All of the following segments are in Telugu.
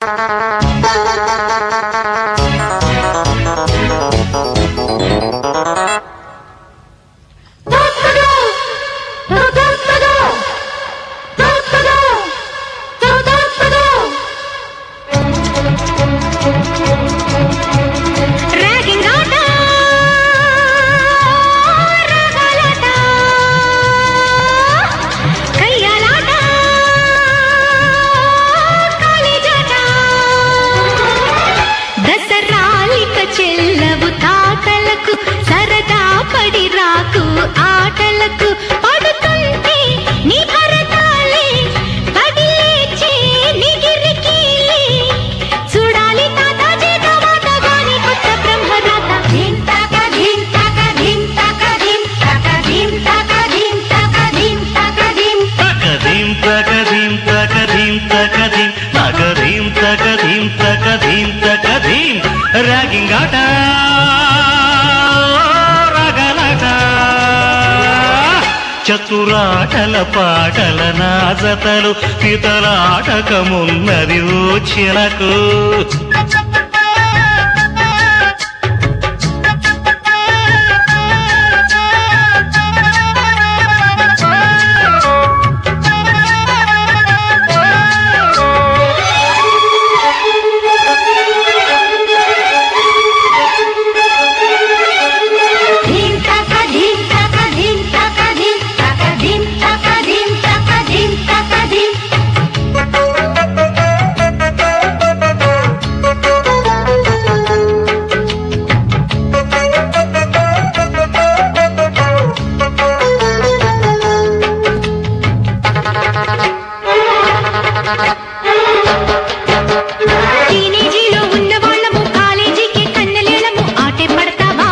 ర్యాగింగ్ ఆట రగలట కయ్యాలాట కాలిజాట దసరాలిక చెల్లవు తాటలకు సరదా పడి రాకు ఆటలకు పడుతుంటే నీ భరతాలే పడి లేచి నిగిరికీలి చూడాలి తాతాజీ తవాతగాని కొత్త బ్రహ్మరాత ధిం తక ధిం తక ధిం తక ధిం తక ధిం తక ధిం తక ధిం తక ధిం తకదీం తకదీం తకదీం తకదీం తకదీం తకదీం తకదీం తకదీం ర్యాగింగ్ ఆట రగలట చతురాటల పాటల నాజతలు పితలాటకమున్నది ఓ చిలకు ధిం తక ధిం తక ధిం తక ధిం తక ధిం తక ధిం తక ధిం తక ధిం టీనేజీలో ఉన్న వాళ్ళము కాలేజీకి కన్నెలేళము ఆటే పడతావా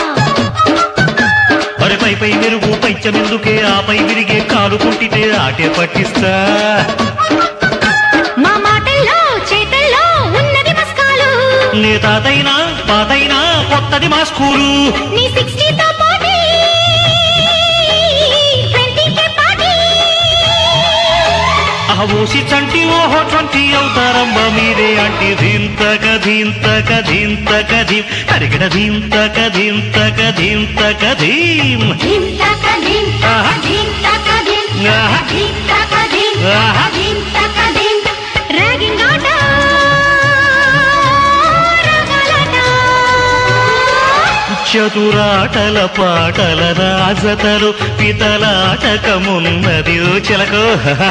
అరే పై పై మెరుగు పైచమెందుకే ఆపై విరిగే కాలు కుంటితే ఆటే పట్టిస్తా మా మాటల్లో చేతల్లో ఉన్నది మస్కాలు నీ తాతైనా పాతైనా కొత్తది మా స్కూలు నీ సిక్స్టీతో పోటీ ట్వంటీకే పార్టీ అహోసి చంటి ఓహో చంటి అవుతారమ్మ మీరే అంటే ధింతక ధింతక ధింతక ధీం అడిగడ ధింతక ధింతక ధింతక ధీం ధిం తక ధిం ఆహా. ధిం తక ధిం ఆహా. ధిం తక ధిం ఆహా. ధిం తక ధిం ర్యాగింగ్ ఆట రగలట చతురాటల పాటల రాజతలు పితలాటకమున్నది ఓ చిలకో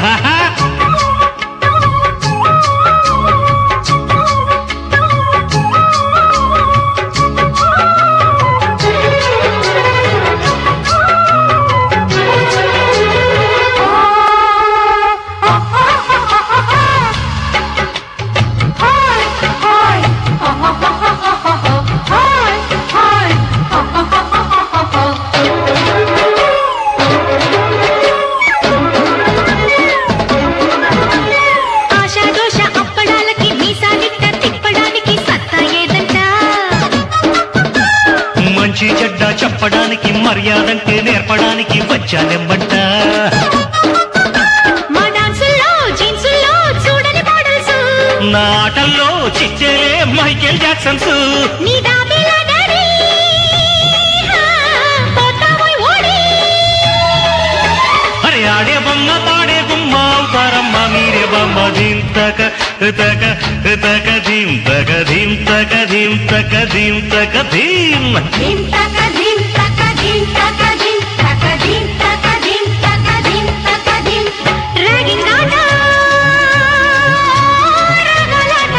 ఆషాఢోష అప్పడాలకి మీసాలిట్ట తిప్పడానికి సత్తా ఏదంట మంచి చెడ్డ చెప్పడానికి మర్యాదంటే నేర్పడానికి వచ్చానెమ్మంట మా డాన్సుల్లో జీన్సుల్లో చూడని మోడల్స్ నా ఆటల్లో చిచ్చేలే మైకేల్ జాక్సన్స్ నీ డాబేల డాడీ పోతావోయ్ ఓడి అరే ఆడే బొమ్మ పాడే గుమ్మ అవుతారమ్మ మీరే బొమ్మ ధింతక తక తక ధీం తక ధీం తక ధీం తక ధీం తక ధీం ధిం తక ధిం తక ధిం తక ధిం తక ధిం తక ధిం తక ధిం తక ధిం ర్యాగింగ్ ఆట రగలట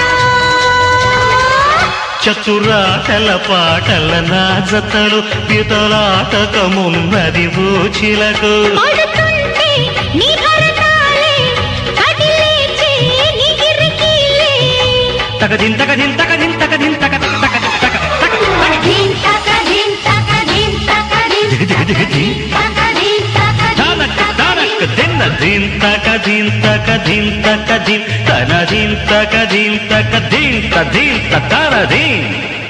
చతురాటల పాటల నాజతలు పితలాటకమున్నది ఓ చిలకు పడుతుంటే నీ భరతాలే కదిలేచే నిగిరికీలే తక ధింతక ధింతక ధింతక ధింతక తక తక తక ధిం తక ధిం తక ధిం తక ధిం ధిం ధిం తక ధిం తక తానక్ తానక్ దిన్న ధింతక ధింతక ధింతక ధిం తన ధింతక ధింతక ధింత ధింత తన ధిం